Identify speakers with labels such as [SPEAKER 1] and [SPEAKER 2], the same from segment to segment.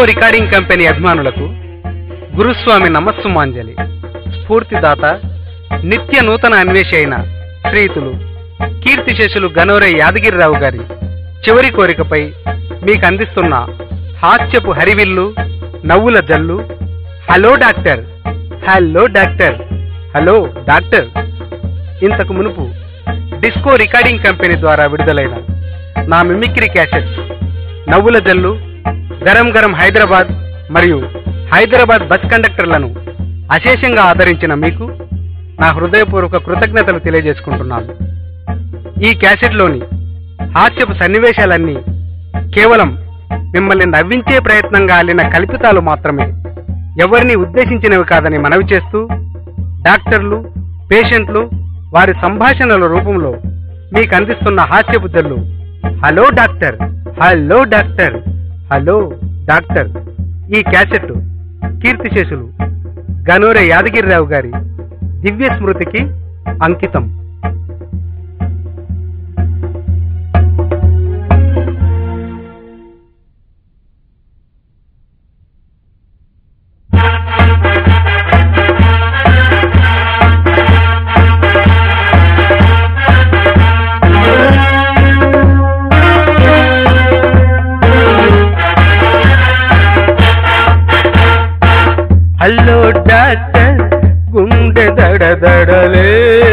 [SPEAKER 1] Recording company అభిమానులకు గురుస్వామి నమస్సుమాంజలి స్ఫూర్తిదాత నిత్య నూతన అన్వేషి అయిన శ్రీతులు కీర్తిశేషులు గనోరే యాదగిరిరావు గారి చివరి కోరికపై మీకు అందిస్తున్న హాస్యపు హరివిల్లు నవ్వుల జల్లు hello doctor hello doctor hello doctor ఇంతకు మునుపు డిస్కో రికార్డింగ్ కంపెనీ ద్వారా విడుదలైన నా మిమిక్రీ క్యాసెట్స్ నవ్వుల జల్లు గరం గరం హైదరాబాద్ మరియు హైదరాబాద్ బస్ కండక్టర్లను అశేషంగా ఆదరించిన మీకు నా హృదయపూర్వక కృతజ్ఞతలు తెలియజేసుకుంటున్నాను ఈ క్యాసెట్లోని హాస్యపు సన్నివేశాలన్నీ కేవలం మిమ్మల్ని నవ్వించే ప్రయత్నంగా అల్లిన కల్పితాలు మాత్రమే ఎవరిని ఉద్దేశించినవి కాదని మనవి చేస్తూ డాక్టర్లు పేషెంట్లు వారి సంభాషణల రూపంలో మీకు అందిస్తున్న హాస్యపు జల్లు hello doctor hello doctor hello doctor ఈ క్యాసెట్ కీర్తిశేషులు గనోరే యాదగిరిరావు గారి దివ్య స్మృతికి అంకితం హలో డాక్టర్ గుండె దడదడలే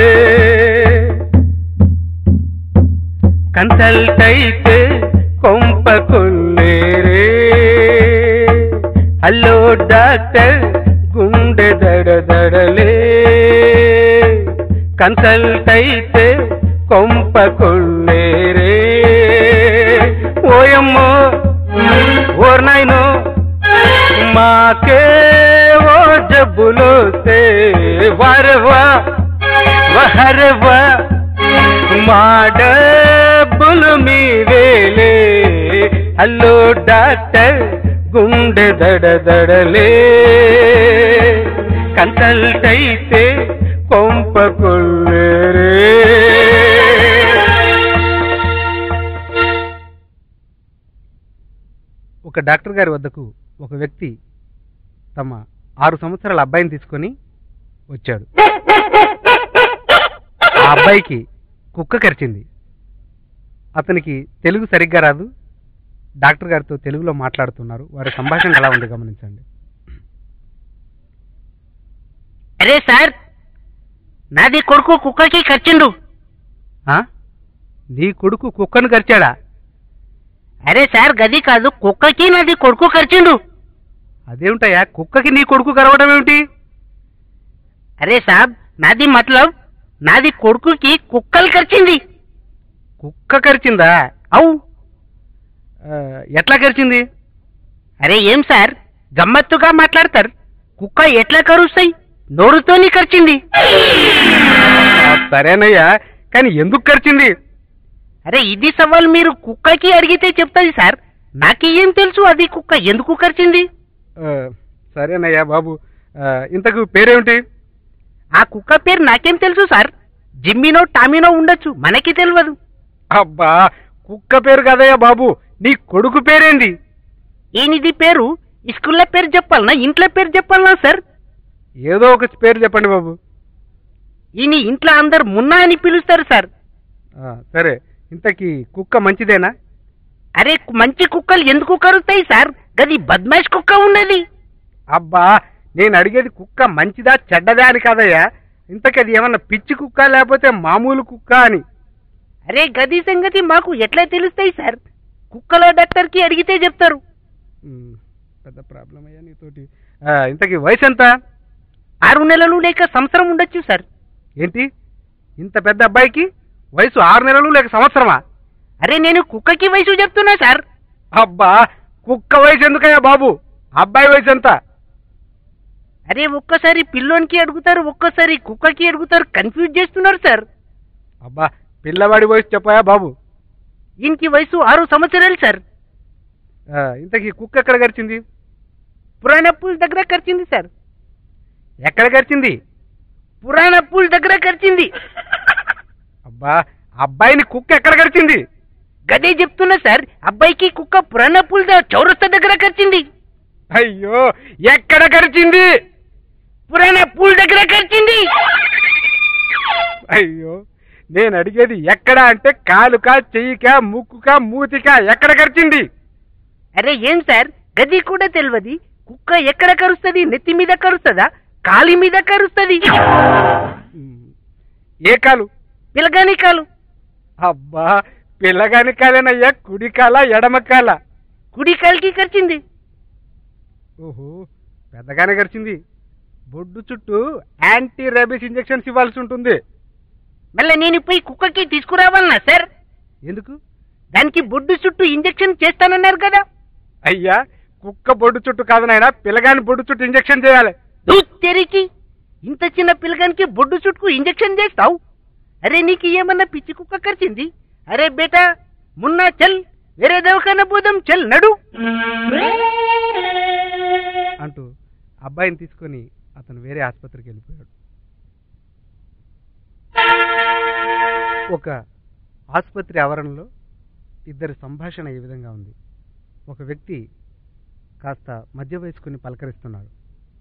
[SPEAKER 1] కన్సల్ట్ అయితే కొంప కొల్లేరే హలో డాక్టర్ గుండె దడదడలే కన్సల్ట్ అయితే కొంప కొల్లేరే ఓయమ్మో ఓర్నాయనో మాకే ఓ జబ్బులోస్తే వరవా వహరవా మా డబ్బులు మీవేలే హలో డాక్టర్ గుండె దడదడలే కన్సల్ట్ అయితే కొంప కొల్లేరే ఒక డాక్టర్ గారి వద్దకు ఒక వ్యక్తి తమ ఆరు సంవత్సరాల అబ్బాయిని తీసుకొని వచ్చాడు ఆ అబ్బాయికి కుక్క కరిచింది అతనికి తెలుగు సరిగ్గా రాదు డాక్టర్ గారితో తెలుగులో మాట్లాడుతున్నారు వారి సంభాషణ ఎలా ఉంది గమనించండి
[SPEAKER 2] అరే సార్ నాది కొడుకు కుక్కకి కచ్చిండు
[SPEAKER 1] ఆ? నీ కొడుకు కుక్కను కరిచాడా
[SPEAKER 2] అరే సార్ గది కాదు కుక్కకి నాది కొడుకు కరిచిండు
[SPEAKER 1] అదేమిటయ్యా కుక్కకి నీ కొడుకు కరవడం ఏమిటి
[SPEAKER 2] అరే సాబ్ నాది మతలబ్ నాది కొడుకుకి కుక్కలు కరిచింది
[SPEAKER 1] కుక్క కరిచిందా
[SPEAKER 2] అవు
[SPEAKER 1] ఆ, ఎట్లా కరిచింది
[SPEAKER 2] అరే ఏం సార్ గమ్మత్తుగా మాట్లాడతారు కుక్క ఎట్లా కరుస్తాయి నోరుతోని కరిచింది
[SPEAKER 1] ఆ, సరేనయ్యా కానీ ఎందుకు కరిచింది
[SPEAKER 2] అరే ఇది సవాల్ మీరు కుక్కకి అడిగితే చెప్తాది సార్ నాకు ఏం తెలుసు అది కుక్క ఎందుకు కరిచింది
[SPEAKER 1] ఆ, సరేనయ్యా బాబు ఆ, ఇంతకు పేరేమిటి
[SPEAKER 2] ఆ కుక్క పేరు నాకేం తెలుసు సార్ జిమ్మినో టామినో ఉండొచ్చు మనకి తెలియదు
[SPEAKER 1] అబ్బా కుక్క పేరు కదయ్యా బాబు నీ కొడుకు పేరేంది
[SPEAKER 2] ఈయనది పేరు స్కూల్లో పేరు చెప్పాలనా ఇంట్లో పేరు చెప్పాలనా సార్
[SPEAKER 1] ఏదో ఒక పేరు చెప్పండి బాబు
[SPEAKER 2] ఈయన ఇంట్లో అందరు మున్నా అని పిలుస్తారు సార్
[SPEAKER 1] ఆ, సరే ఇంతకీ కుక్క మంచిదేనా
[SPEAKER 2] అరే కు- మంచి కుక్కలు ఎందుకు కరుస్తాయి సార్ గది బద్మాష్ కుక్క ఉన్నది
[SPEAKER 1] అబ్బా నేను అడిగేది కుక్క మంచిదా చెడ్డదా అని కాదయ్యా ఇంతకీ అది ఏమన్నా పిచ్చి కుక్క లేకపోతే మామూలు కుక్క అని
[SPEAKER 2] అరే గది సంగతి మాకు ఎట్లా తెలుస్తాయి సార్ కుక్కల డాక్టర్కి అడిగితే చెప్తారు
[SPEAKER 1] ఉమ్, పెద్ద ప్రాబ్లం అయ్యా నీతోటి ఆ, ఇంతకీ వయసు ఎంత
[SPEAKER 2] ఆరు నెలలు లేక సంవత్సరం ఉండొచ్చు సార్
[SPEAKER 1] ఏంటి ఇంత పెద్ద అబ్బాయికి వయసు ఆరు నెలలు లేక సంవత్సరమా
[SPEAKER 2] అరే నేను కుక్కకి వయసు చెప్తున్నా సార్
[SPEAKER 1] అబ్బా కుక్క వయసు ఎందుకయ్యా బాబు అబ్బాయి వయసు ఎంత
[SPEAKER 2] అరే ఒక్కసారి పిల్లోనికి అడుగుతారు ఒక్కసారి కుక్కకి అడుగుతారు కన్ఫ్యూజ్ చేస్తున్నారు సార్
[SPEAKER 1] అబ్బా పిల్లవాడి వయసు చెప్పాయా బాబు
[SPEAKER 2] ఈయనకి వయసు ఆరు సంవత్సరాలు సార్
[SPEAKER 1] ఆ, ఇంతకీ కుక్క ఎక్కడ గరిచింది
[SPEAKER 2] పురాణ పూల్ దగ్గర ఖర్చింది సార్
[SPEAKER 1] ఎక్కడ గరిచింది
[SPEAKER 2] పురాణ పూల్ దగ్గర ఖర్చింది
[SPEAKER 1] అబ్బా అబ్బాయిని కుక్క ఎక్కడ గరిచింది
[SPEAKER 2] గదే చెప్తున్నా సార్ అబ్బాయికి కుక్క పురాణ పూల్ ద- చౌరస్తా దగ్గర ఖర్చింది
[SPEAKER 1] అయ్యో ఎక్కడ కరిచింది
[SPEAKER 2] పురాణ పూల్ దగ్గర కరిచింది
[SPEAKER 1] అయ్యో నేను అడిగేది ఎక్కడ అంటే కాలుకా చెయ్యికా ముక్కుకా మూతికా ఎక్కడ కరిచింది
[SPEAKER 2] అరే ఏం సార్ గది కూడా తెలియదు కుక్క ఎక్కడ కరుస్తుంది నెత్తి మీద కరుస్తుందా కాలి మీద కరుస్తుంది
[SPEAKER 1] ఏ కాలు
[SPEAKER 2] పిలగాని కాలు
[SPEAKER 1] అబ్బా పిల్లగాని కాలేనయ్యా కుడి కాల ఎడమ కాల
[SPEAKER 2] కుడి కాలికి కరిచింది
[SPEAKER 1] ఓహో పెద్దగానే గడిచింది బొడ్డు చుట్టూ యాంటీ రేబీస్ ఇంజెక్షన్స్ ఇవ్వాల్సి ఉంటుంది
[SPEAKER 2] మళ్ళీ నేను పోయి కుక్కకి తీసుకురావాలనా సార్
[SPEAKER 1] ఎందుకు
[SPEAKER 2] దానికి బొడ్డు చుట్టూ ఇంజెక్షన్ చేస్తానన్నారు కదా
[SPEAKER 1] అయ్యా కుక్క బొడ్డు చుట్టూ కాదు నాయనా పిల్లగాని బొడ్డు చుట్టూ ఇంజెక్షన్ చేయాలి
[SPEAKER 2] దూత్ తెరికి ఇంత చిన్న పిల్లగానికి బొడ్డు చుట్టుకు ఇంజెక్షన్ చేస్తావు అరే నీకు ఏమన్నా పిచ్చి కుక్క కరిచింది అరే బేటా మున్నా చల్ వేరే దవాఖాన పోదాం చల్ నడు
[SPEAKER 1] అంటూ అబ్బాయిని తీసుకొని అతను వేరే ఆసుపత్రికి వెళ్ళిపోయాడు ఒక ఆసుపత్రి ఆవరణలో ఇద్దరి సంభాషణ ఈ విధంగా ఉంది ఒక వ్యక్తి కాస్త మధ్య వయసుకుని పలకరిస్తున్నాడు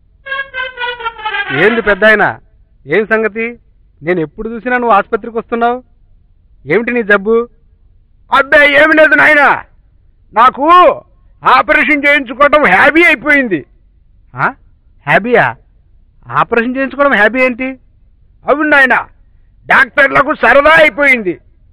[SPEAKER 1] ఏంది పెద్ద ఆయన ఏం సంగతి నేను ఎప్పుడు చూసినా నువ్వు ఆసుపత్రికి వస్తున్నావు ఏమిటి నీ జబ్బు అబ్బాయి ఏమి లేదు నాయన నాకు ఆపరేషన్ చేయించుకోవడం హ్యాబీ అయిపోయింది హ్యాబీయా ఆపరేషన్ చేయించుకోవడం హ్యాబీ ఏంటి అవును నాయన డాక్టర్లకు సరదా అయిపోయింది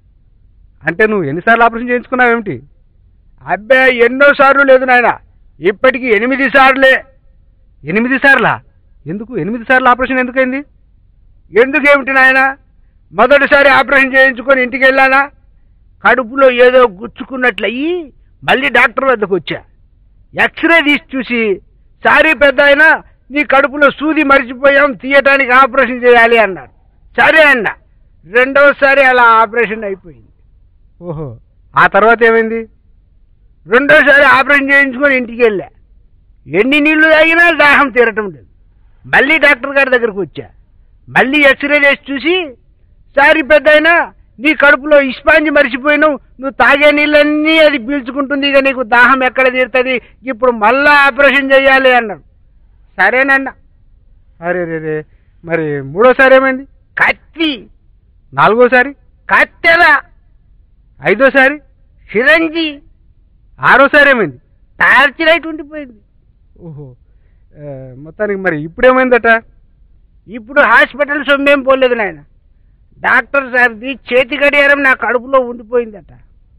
[SPEAKER 1] అంటే నువ్వు ఎన్నిసార్లు ఆపరేషన్ చేయించుకున్నావు ఏమిటి అబ్బాయి ఎన్నో సార్లు లేదు నాయన ఇప్పటికి ఎనిమిది సార్లే ఎనిమిది సార్లా ఎందుకు ఎనిమిది సార్లు ఆపరేషన్ ఎందుకైంది ఎందుకేమిటి నాయన మొదటిసారి ఆపరేషన్ చేయించుకొని ఇంటికి వెళ్ళానా కడుపులో ఏదో గుచ్చుకున్నట్లయి మళ్ళీ డాక్టర్ వద్దకు వచ్చా ఎక్స్రే తీసి చూసి సారీ పెద్ద ఆయన నీ కడుపులో సూది మర్చిపోయాం తీయటానికి ఆపరేషన్ చేయాలి అన్నారు సరే అన్న రెండోసారి అలా ఆపరేషన్ అయిపోయింది ఓహో ఆ తర్వాత ఏమైంది రెండోసారి ఆపరేషన్ చేయించుకొని ఇంటికి వెళ్ళా ఎన్ని నీళ్లు తాగినా దాహం తీరటం లేదు మళ్ళీ డాక్టర్ గారి దగ్గరకు వచ్చా మళ్ళీ ఎక్స్రే చేసి చూసి సారీ పెద్ద నీ కడుపులో ఇస్పాంజి మరిచిపోయినావు నువ్వు తాగే నీళ్ళన్నీ అది పీల్చుకుంటుంది ఇక నీకు దాహం ఎక్కడ తీరుతుంది ఇప్పుడు మళ్ళా ఆపరేషన్ చేయాలి అన్నాడు సరేనన్న అరే రే రే మరి మూడోసారి ఏమైంది కత్తి నాలుగోసారి కత్తెల ఐదోసారి సిరంజి ఆరోసారి ఏమైంది టార్చ్ లైట్ ఉండిపోయింది ఓహో ఆ, మొత్తానికి మరి ఇప్పుడు ఏమైందట ఇప్పుడు హాస్పిటల్ సొమ్మేం పోలేదు నాయన డాక్టర్ సార్ది చేతి గడియారం నా కడుపులో ఉండిపోయిందట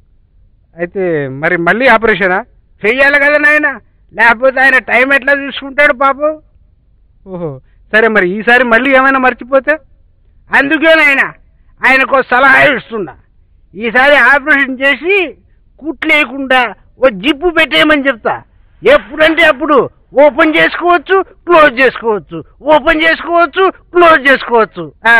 [SPEAKER 1] అయితే మరి మళ్ళీ ఆపరేషనా చెయ్యాలి కదా నాయన లేకపోతే ఆయన టైం ఎట్లా చూసుకుంటాడు పాపం ఓహో సరే మరి ఈసారి మళ్ళీ ఏమైనా మర్చిపోతే అందుకే నాయన ఆయనకు సలహా ఇస్తున్నా ఈసారి ఆపరేషన్ చేసి కుట్లేయకుండా ఓ జిప్పు పెట్టేయమని చెప్తా ఎప్పుడంటే అప్పుడు ఓపెన్ చేసుకోవచ్చు క్లోజ్ చేసుకోవచ్చు ఓపెన్ చేసుకోవచ్చు క్లోజ్ చేసుకోవచ్చు ఆ.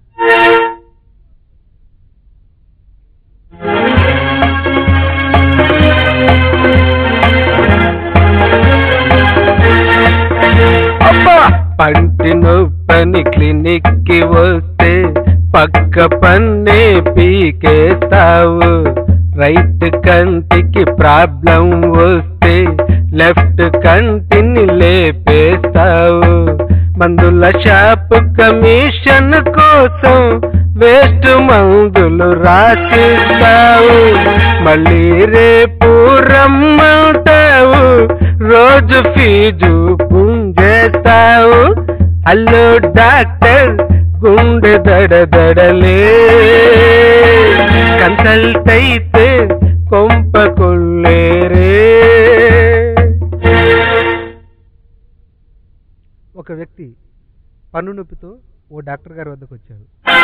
[SPEAKER 1] అబ్బా పంటి నొప్పని క్లినిక్ కి వస్తే పక్క పన్నే పీకేస్తావు రైట్ కంటికి ప్రాబ్లం వస్తే లెఫ్ట్ కంటిని లేపేస్తావు మందుల షాప్ కమిషన్ కోసం వేస్ట్ మందులు రాసిస్తావు మళ్ళీ రేపు రమ్మంటావు రోజు ఫీజు పుంజేస్తావు హలో డాక్టర్ గుండె దడ దడలే కన్సల్ట్ అయితే కొంప కొల్లేరే ఒక వ్యక్తి పన్ను నొప్పితో ఓ డాక్టర్ గారి వద్దకు వచ్చారు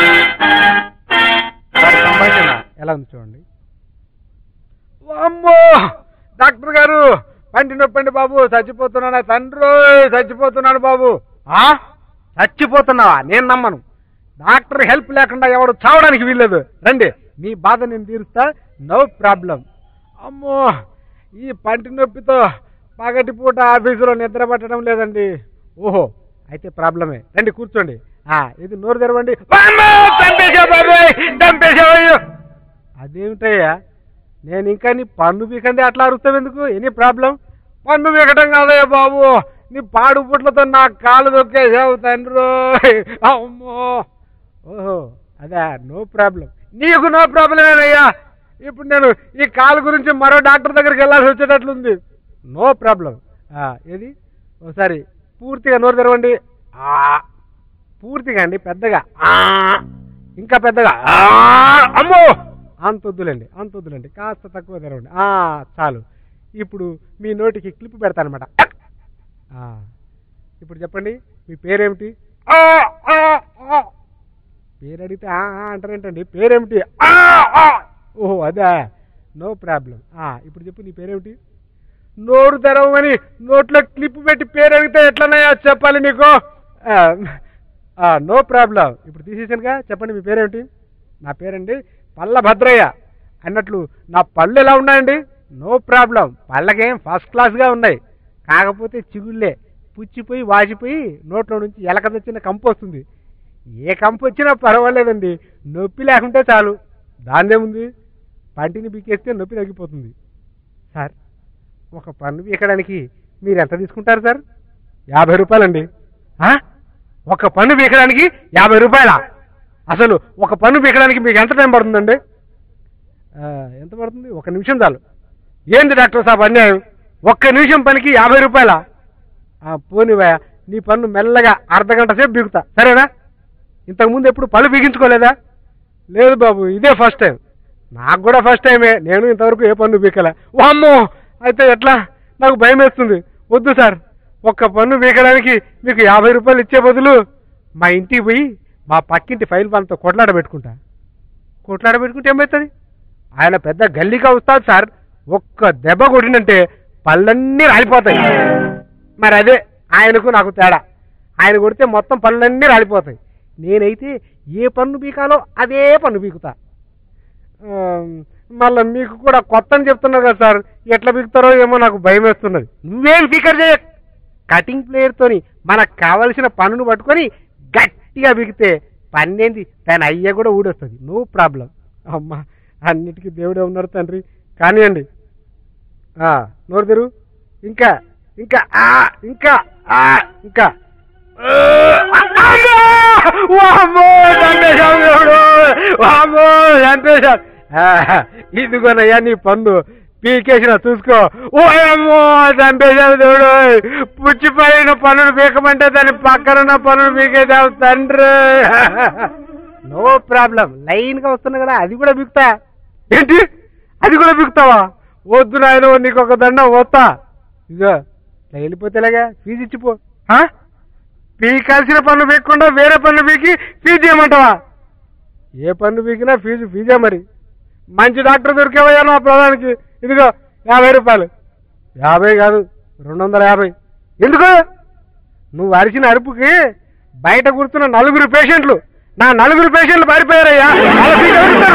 [SPEAKER 1] వారి సంభాషణ ఎలా ఉంది చూడండి అమ్మో డాక్టర్ గారు పంటి నొప్పండి బాబు చచ్చిపోతున్నానా తండ్రి చచ్చిపోతున్నాను బాబు ఆ చచ్చిపోతున్నావా నేను నమ్మను డాక్టర్ హెల్ప్ లేకుండా ఎవడు చావడానికి వీల్లేదు రండి మీ బాధ నేను తీరుస్తా నో ప్రాబ్లం అమ్మో ఈ పంటి నొప్పితో పగటి పూట ఆఫీసులో నిద్ర పట్టడం లేదండి ఓహో అయితే ప్రాబ్లమే రండి కూర్చోండి ఆ ఇది నోరు తెరవండి వామ్మో! చంపేశావు బాబాయ్ చంపేశావు అయ్యో అదేమిటయ్యా నేను ఇంకా నీ పన్ను పీకండి అట్లా అరుస్తావు ఎందుకు ఎనీ ప్రాబ్లం పన్ను వికటం కాదయ్య బాబు నీ పాడు పుట్లతో నా కాలు దొక్కేసావు తండ్రి అమ్మో ఓహో అదే నో ప్రాబ్లం నీకు నో ప్రాబ్లమేనయ్యా ఇప్పుడు నేను ఈ కాలు గురించి మరో డాక్టర్ దగ్గరికి వెళ్ళాల్సి వచ్చేటట్లుంది నో ప్రాబ్లం ఏది ఒకసారి పూర్తిగా నోరు తెరవండి ఆ, పూర్తిగా అండి పెద్దగా ఆ, ఇంకా పెద్దగా ఆ, అమ్మో అంత వద్దులేండి అంత వద్దులేండి కాస్త తక్కువ తెరవండి ఆ, చాలు ఇప్పుడు మీ నోటికి క్లిప్ పెడతానమాట ఇప్పుడు చెప్పండి మీ పేరేమిటి ఆ, ఆ, ఆ. పేరు అడిగితే ఆ, ఆ అంటారేంటండి పేరేమిటి ఆ, ఆ. ఓహో అదే నో ప్రాబ్లం ఇప్పుడు చెప్పు నీ పేరేమిటి నోరు తెరవమని నోట్లో క్లిప్ పెట్టి పేరు అడిగితే ఎట్లన్నాయా చెప్పాలి నీకు ఆ, ఆ, నో ప్రాబ్లం ఇప్పుడు తీసేసానుగా చెప్పండి మీ పేరేమిటి నా పేరండి పల్ల భద్రయ్య అన్నట్లు నా పళ్ళు ఎలా ఉన్నాయండి నో ప్రాబ్లం పళ్ళకేం ఫస్ట్ క్లాస్గా ఉన్నాయి కాకపోతే చిగుళ్ళే పుచ్చిపోయి వాసిపోయి నోట్లో నుంచి ఎలక తెచ్చిన కంపు వస్తుంది ఏ కంపు వచ్చినా పర్వాలేదండి నొప్పి లేకుంటే చాలు దాందేముంది పంటిని బీకేస్తే నొప్పి తగ్గిపోతుంది సార్ ఒక పన్ను పీకడానికి మీరు ఎంత తీసుకుంటారు సార్ యాభై రూపాయలండి ఆ? ఒక పన్ను పీకడానికి యాభై రూపాయలా అసలు ఒక పన్ను పీకడానికి మీకు ఎంత టైం పడుతుందండి ఆ, ఎంత పడుతుంది ఒక నిమిషం చాలు ఏంది డాక్టర్ సాబ్ అన్యాయం ఒక్క నిమిషం పనికి యాభై రూపాయలా ఆ, పోనివయ్యా నీ పన్ను మెల్లగా అర్ధ గంట సేపు బీగుతా సరేనా ఇంతకుముందు ఎప్పుడు పళ్ళు బిగించుకోలేదా లేదు బాబు ఇదే ఫస్ట్ టైం నాకు కూడా ఫస్ట్ టైమే నేను ఇంతవరకు ఏ పన్ను బీకలే వామ్మో అయితే ఎట్లా నాకు భయం వేస్తుంది వద్దు సార్ ఒక్క పన్ను బీకడానికి మీకు యాభై రూపాయలు ఇచ్చే బదులు మా ఇంటికి పోయి మా పక్కింటి ఫైల్ వాళ్ళతో కొట్లాడ పెట్టుకుంటా కొట్లాడ పెట్టుకుంటే ఏమవుతుంది ఆయన పెద్ద గల్లీగా వస్తాడు సార్ ఒక్క దెబ్బ కొట్టినంటే పళ్ళన్నీ రాలిపోతాయి మరి అదే ఆయనకు నాకు తేడా ఆయన కొడితే మొత్తం పళ్ళన్నీ రాలిపోతాయి నేనైతే ఏ పన్ను పీకాలో అదే పన్ను పీకుతా మళ్ళీ మీకు కూడా కొత్త అని చెప్తున్నారు కదా సార్ ఎట్లా పీకుతారో ఏమో నాకు భయం వేస్తున్నది నువ్వేం ఫికర్ చేయ కటింగ్ ప్లేయర్తోని మనకు కావలసిన పన్నును పట్టుకొని గట్టిగా బిగితే పన్నేంది దాని అయ్య కూడా ఊడొస్తుంది నో ప్రాబ్లం అమ్మా అన్నిటికీ దేవుడే ఉన్నారు తండ్రి కానివ్వండి ఆ, నోరు తెరు ఇంకా ఇంకా ఆ ఇంకా ఆ ఇంకా వామ్మో, చంపేశావు దేవుడు. వామ్మో, చంపేశావు. ఆ, ఇదిగోనయ్యా నీ పన్ను పీకేసిన చూసుకో ఓ అమ్మో చంపేశావు దేవుడు పుచ్చిపోయిన పనులు పీకమంటే దాని పక్కనున్న పనులు పీకేసావు తండ్రి నో ప్రాబ్లం లైన్ గా వస్తున్నా కదా అది కూడా బిగుతా ఏంటి అది కూడా బిగుతావా వద్దు నాయన నీకు ఒక దండం వస్తా ఇగో ఇట్లా వెళ్ళిపోతే ఎలాగా ఫీజు ఇచ్చిపో ఆ? పీకాల్సిన పన్ను పీకకుండా వేరే పన్ను పీకి ఫీజు ఇవ్వమంటావా ఏ పన్ను పీకినా ఫీజు ఫీజే మరి మంచి డాక్టర్ దొరికేవయ్యా నా ప్రధానికి ఇదిగో యాభై రూపాయలు యాభై కాదు రెండు వందల యాభై ఎందుకు నువ్వు అరిచిన అరుపుకి బయట కూర్చున్న నలుగురు పేషెంట్లు నా నలుగురు పేషెంట్లు పారిపోయారయ్యా వాళ్ళ ఫీజు ఎవరు ఇస్తారు?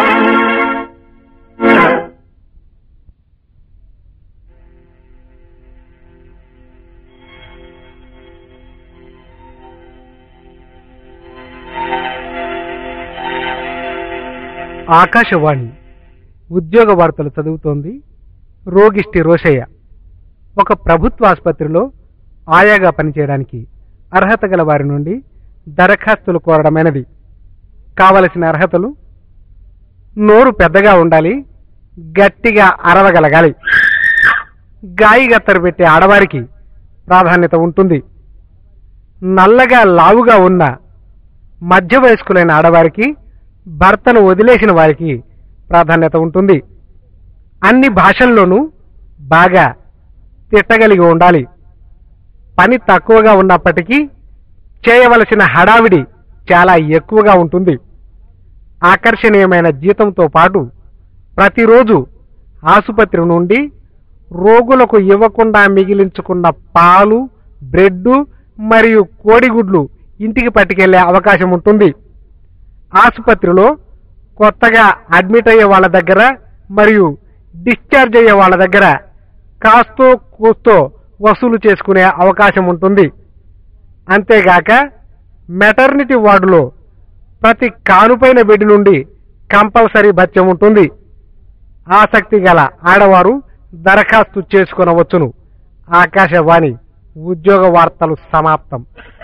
[SPEAKER 1] ఆకాశవాణి ఉద్యోగ వార్తలు చదువుతోంది రోగిష్టి రోషయ్య ఒక ప్రభుత్వ ఆసుపత్రిలో ఆయాగా పనిచేయడానికి అర్హత గల వారి నుండి దరఖాస్తులు కోరడమైనది కావలసిన అర్హతలు నోరు పెద్దగా ఉండాలి గట్టిగా అరవగలగాలి గాయి గత్తరు పెట్టే ఆడవారికి ప్రాధాన్యత ఉంటుంది నల్లగా లావుగా ఉన్న మధ్య వయస్కులైన ఆడవారికి భర్తను వదిలేసిన వారికి ప్రాధాన్యత ఉంటుంది అన్ని భాషల్లోనూ బాగా తిట్టగలిగి ఉండాలి పని తక్కువగా ఉన్నప్పటికీ చేయవలసిన హడావిడి చాలా ఎక్కువగా ఉంటుంది ఆకర్షణీయమైన జీతంతో పాటు ప్రతిరోజు ఆసుపత్రి నుండి రోగులకు ఇవ్వకుండా మిగిలించుకున్న పాలు బ్రెడ్ మరియు కోడిగుడ్లు ఇంటికి పట్టుకెళ్లే అవకాశం ఉంటుంది ఆసుపత్రిలో కొత్తగా అడ్మిట్ అయ్యే వాళ్ళ దగ్గర మరియు డిశ్చార్జ్ అయ్యే వాళ్ళ దగ్గర కాస్తో కూస్తో వసూలు చేసుకునే అవకాశం ఉంటుంది అంతేగాక మెటర్నిటీ వార్డులో ప్రతి కానుపైన బెడ్ నుండి కంపల్సరీ భత్యం ఉంటుంది ఆసక్తి గల ఆడవారు దరఖాస్తు చేసుకొనవచ్చును ఆకాశవాణి ఉద్యోగ వార్తలు సమాప్తం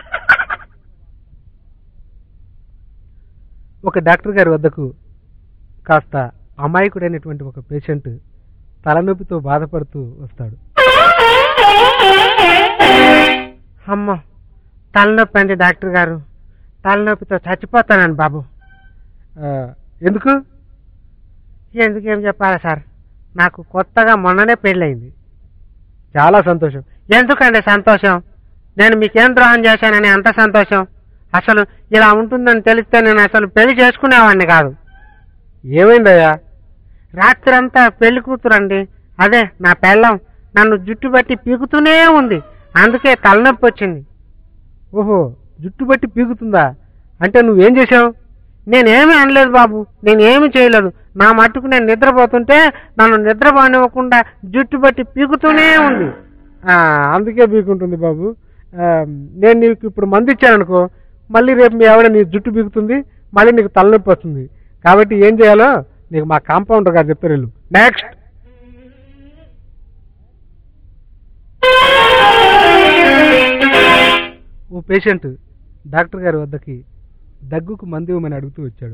[SPEAKER 1] ఒక డాక్టర్ గారి వద్దకు కాస్త అమాయకుడైనటువంటి ఒక పేషెంట్ తలనొప్పితో బాధపడుతూ వస్తాడు అమ్మ తలనొప్పి అండి డాక్టర్ గారు తలనొప్పితో చచ్చిపోతానండి బాబు ఎందుకు ఎందుకేం చెప్పాలా సార్ నాకు కొత్తగా మొన్ననే పెళ్ళయింది చాలా సంతోషం ఎందుకండి సంతోషం నేను మీకేం ద్రోహం చేశానని అంత సంతోషం అసలు ఇలా ఉంటుందని తెలిస్తే నేను అసలు పెళ్లి చేసుకునేవాడిని కాదు ఏమైందయ్యా రాత్రంతా పెళ్లి కూతురండి అదే నా పెళ్ళం నన్ను జుట్టు బట్టి పీకుతూనే ఉంది అందుకే తలనొప్పి వచ్చింది ఓహో జుట్టు బట్టి పీకుతుందా అంటే నువ్వేం చేశావు నేనేమీ అనలేదు బాబు నేనేమి చేయలేదు నా మట్టుకు నేను నిద్రపోతుంటే నన్ను నిద్రపోనివ్వకుండా జుట్టు బట్టి పీకుతూనే ఉంది ఆ, అందుకే పీకుంటుంది బాబు ఆ, నేను నీకు ఇప్పుడు మందు ఇచ్చాననుకో మళ్ళీ రేపు మీ ఆవిడ నీ జుట్టు పీకుతుంది మళ్ళీ నీకు తలనొప్పి వస్తుంది కాబట్టి ఏం చేయాలో నీకు మా కాంపౌండర్ గారు చెప్తారు వెళ్ళు నెక్స్ట్ ఓ పేషెంట్ డాక్టర్ గారి వద్దకి దగ్గుకు మందు ఇవ్వమని అడుగుతూ వచ్చాడు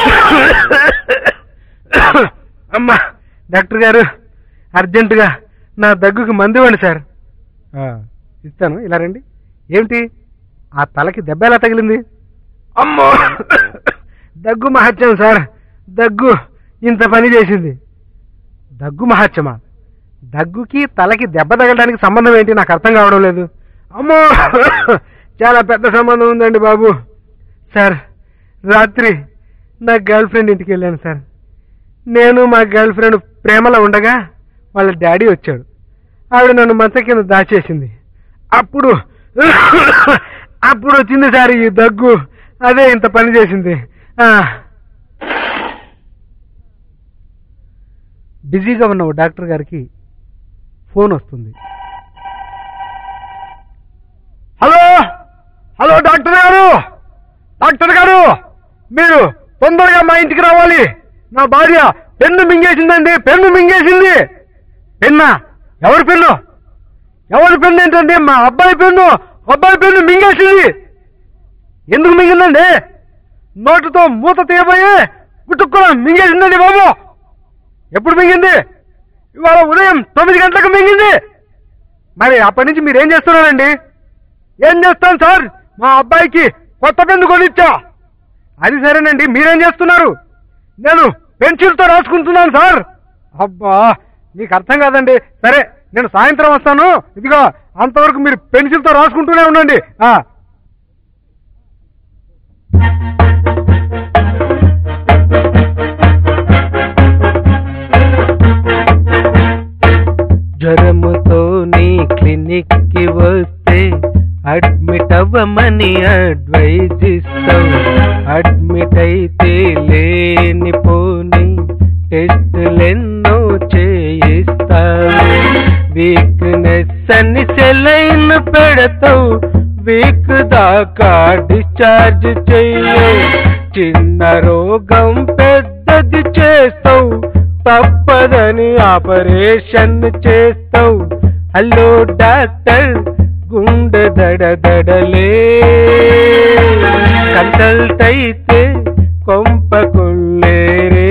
[SPEAKER 1] అమ్మా డాక్టర్ గారు అర్జెంటుగా నా దగ్గుకు మందు ఇవ్వండి సార్ "ఆ, ఇస్తాను ఇలా రండి ఏమిటి ఆ తలకి దెబ్బ ఎలా తగిలింది అమ్మో దగ్గు మహత్యం సార్ దగ్గు ఇంత పని చేసింది దగ్గు మహత్యమా దగ్గుకి తలకి దెబ్బ తగలడానికి సంబంధం ఏంటి నాకు అర్థం కావడం లేదు అమ్మో చాలా పెద్ద సంబంధం ఉందండి బాబు సార్ రాత్రి నా గర్ల్ ఫ్రెండ్ ఇంటికి వెళ్ళాను సార్ నేను మా గర్ల్ ఫ్రెండ్ ప్రేమలో ఉండగా వాళ్ళ డాడీ వచ్చాడు ఆవిడ నన్ను మంచం కింద దాచేసింది అప్పుడు అప్పుడు వచ్చింది సార్ ఈ దగ్గు అదే ఇంత పని చేసింది ఆ. బిజీగా ఉన్న ఓ డాక్టర్ గారికి ఫోన్ వస్తుంది హలో హలో డాక్టర్ గారు డాక్టర్ గారు మీరు తొందరగా మా ఇంటికి రావాలి నా భార్య పెన్ను మింగేసిందండి పెన్ను మింగేసింది పెన్నా ఎవరి పెన్ను ఎవరి పెన్ను ఏంటండి మా అబ్బాయి పెన్ను అబ్బాయి పెన్ను మింగేసింది ఎందుకు మింగిందండి నోటుతో మూత తీయబోయే పుట్టుక్కున మింగేసిందండి బాబు ఎప్పుడు మింగింది ఇవాళ ఉదయం తొమ్మిది గంటలకు మింగింది మరి అప్పటి నుంచి మీరు ఏం చేస్తున్నారండి ఏం చేస్తాను సార్ మా అబ్బాయికి కొత్త పెన్ను కొనిచ్చా అది సరేనండి మీరేం చేస్తున్నారు నేను పెన్సిల్తో రాసుకుంటున్నాను సార్ అబ్బా మీకు అర్థం కాదండి సరే నేను సాయంత్రం వస్తాను ఇదిగో అంతవరకు మీరు పెన్సిల్తో రాసుకుంటూనే ఉండండి ఆ. జ్వరముతో నీ క్లినిక్ కి వస్తే అడ్మిట్ అవ్వమని అడ్వైజ్ ఇస్తావు అడ్మిట్ అయితే లేని పోని టెస్టులెన్నో చేయిస్తావు వీక్నెస్ అని సెలైన్ పెడతావు వీక్ దాకా డిశ్చార్జ్ చెయ్యవు చిన్న రోగం పెద్దది చేస్తావు తప్పదని ఆపరేషన్ చేస్తావు హలో డాక్టర్ గుండె దడ దడలే కన్సల్ట్ అయితే కొంపకుళ్ళేరే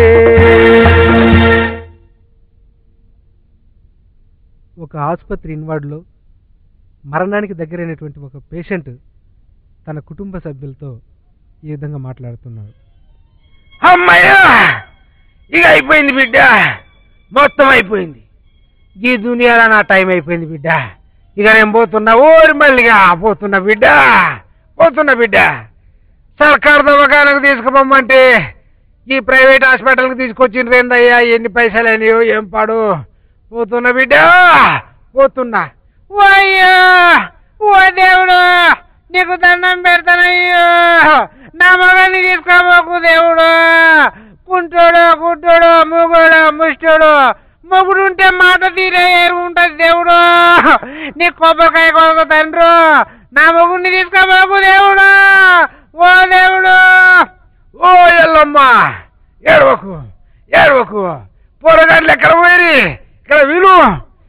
[SPEAKER 1] ఒక ఆసుపత్రి ఇన్వార్డ్లో మరణానికి దగ్గరైనటువంటి ఒక పేషెంట్ తన కుటుంబ సభ్యులతో ఈ విధంగా మాట్లాడుతున్నాడు
[SPEAKER 3] అమ్మయ్యా ఇక అయిపోయింది బిడ్డ మొత్తం అయిపోయింది
[SPEAKER 1] ఈ దునియాలో నా టైం అయిపోయింది బిడ్డ ఇక నేను పోతున్నా ఓరి మళ్ళీగా పోతున్నా బిడ్డ పోతున్నా బిడ్డ సర్కారు దవాఖానకు తీసుకుపోమ్మంటే ఈ ప్రైవేట్ హాస్పిటల్కి తీసుకొచ్చిండ్రు ఏందయ్యా ఎన్ని పైసలు అయినాయో ఏం పాడు పోతున్నా బిడ్డ పోతున్నా ఓ అయ్యో ఓ దేవుడు నీకు దండం పెడతానయ్యో నా మగాన్ని తీసుకోబోకు దేవుడు కుంటోడు గుడ్డోడు మూగోడు ముష్టోడు మొగుడు ఉంటే మాట తీరే ఉంటది దేవుడు నీ కొబ్బరికాయ కొరకు తండ్రు నా మొగుడిని తీసుకోబోకు దేవుడు ఓ దేవుడు ఓ ఎల్లమ్మ ఏడవకు ఏడవకు పోరగాళ్ళు ఎక్కడ పోయి ఇక్కడ విను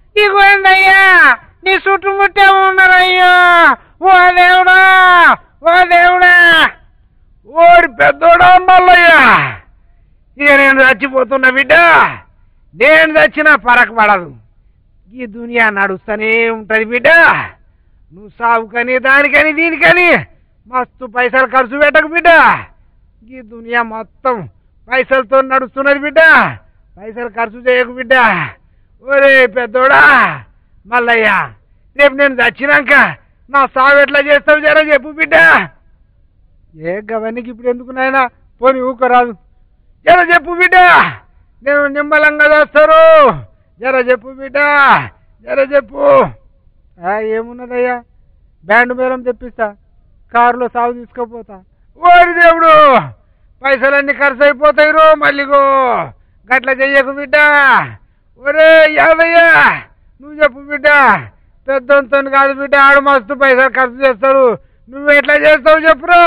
[SPEAKER 3] ఇగోందయ్యా నీ చుట్టుముట్టే ఉన్నారయ్యో ఓ దేవుడా ఓ దేవుడా
[SPEAKER 1] ఓరి పెద్దోడా మల్లయ్య ఇక నేను చచ్చిపోతున్నా బిడ్డ నేను చచ్చినా పరకు పడదు ఈ దునియా నడుస్తూనే ఉంటది బిడ్డ నువ్వు సాగుకని దానికని దీనికని మస్తు పైసలు ఖర్చు పెట్టకు బిడ్డ ఈ దునియా మొత్తం పైసలతో నడుస్తున్నది బిడ్డ పైసలు ఖర్చు చేయకు బిడ్డ ఒరే పెద్దోడా మల్లయ్య రేపు నేను చచ్చినాక నా సాగు ఎట్లా చేస్తావు జర చెప్పు బిడ్డ ఏ గవనికి ఇప్పుడు ఎందుకు నాయనా పోని ఊకరాదు జర చెప్పు బిడ్డ నేను నిమ్మలంగా చేస్తారు జర చెప్పు బిడ్డ జర చెప్పు ఆ, ఏమున్నదయ్యా బ్యాండ్ మేళం తెప్పిస్తా కారులో సాగు తీసుకుపోతా ఓరి దేవుడు పైసలన్నీ ఖర్చు అయిపోతాయి రో మళ్ళీగో గట్ల చెయ్యకు బిడ్డ ఒరే యాదయ్యా నువ్వు చెప్పు బిడ్డ పెద్దంతో కాదు బిడ్డ ఆడు మస్తు పైసలు ఖర్చు చేస్తాడు నువ్వు ఎట్లా చేస్తావు చెప్పురా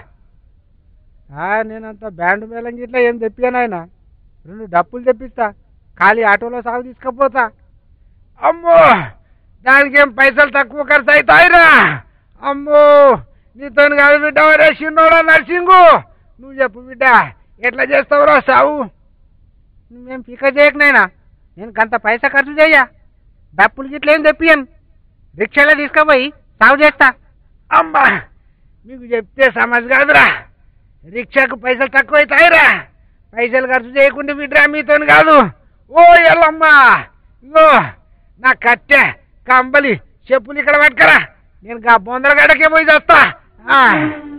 [SPEAKER 1] నేనంత బ్యాండ్ మేళం గిట్లా ఏం తెప్పాను ఆయన రెండు డప్పులు తెప్పిస్తా ఖాళీ ఆటోలో సాగు తీసుకుపోతా అమ్మో దానికి ఏం పైసలు తక్కువ ఖర్చు అవుతాయిరా అమ్మో నీతో కాదు బిడ్డ ఒరే చిన్నోడా నర్సింగు నువ్వు చెప్పు బిడ్డ ఎట్లా చేస్తావురా సాగు
[SPEAKER 2] నువ్వేం పిక చేయకనైనా నేను గంత పైసా ఖర్చు చెయ్యా డప్పులు గిట్ల ఏం తెప్పియను రిక్షాలో తీసుకుపోయి సాగు చేస్తా
[SPEAKER 1] అమ్మా మీకు చెప్తే సమజ్ కాదురా రిక్షాకు పైసలు తక్కువ అవుతాయిరా పైసలు ఖర్చు చేయకుండా బిడ్రా మీతో కాదు ఓ ఎల్లమ్మా ఇగో నా కట్టె కంబలి చెప్పులు ఇక్కడ పట్టుకరా నేను గా బొందరగడకే పోయి చేస్తా ఆ.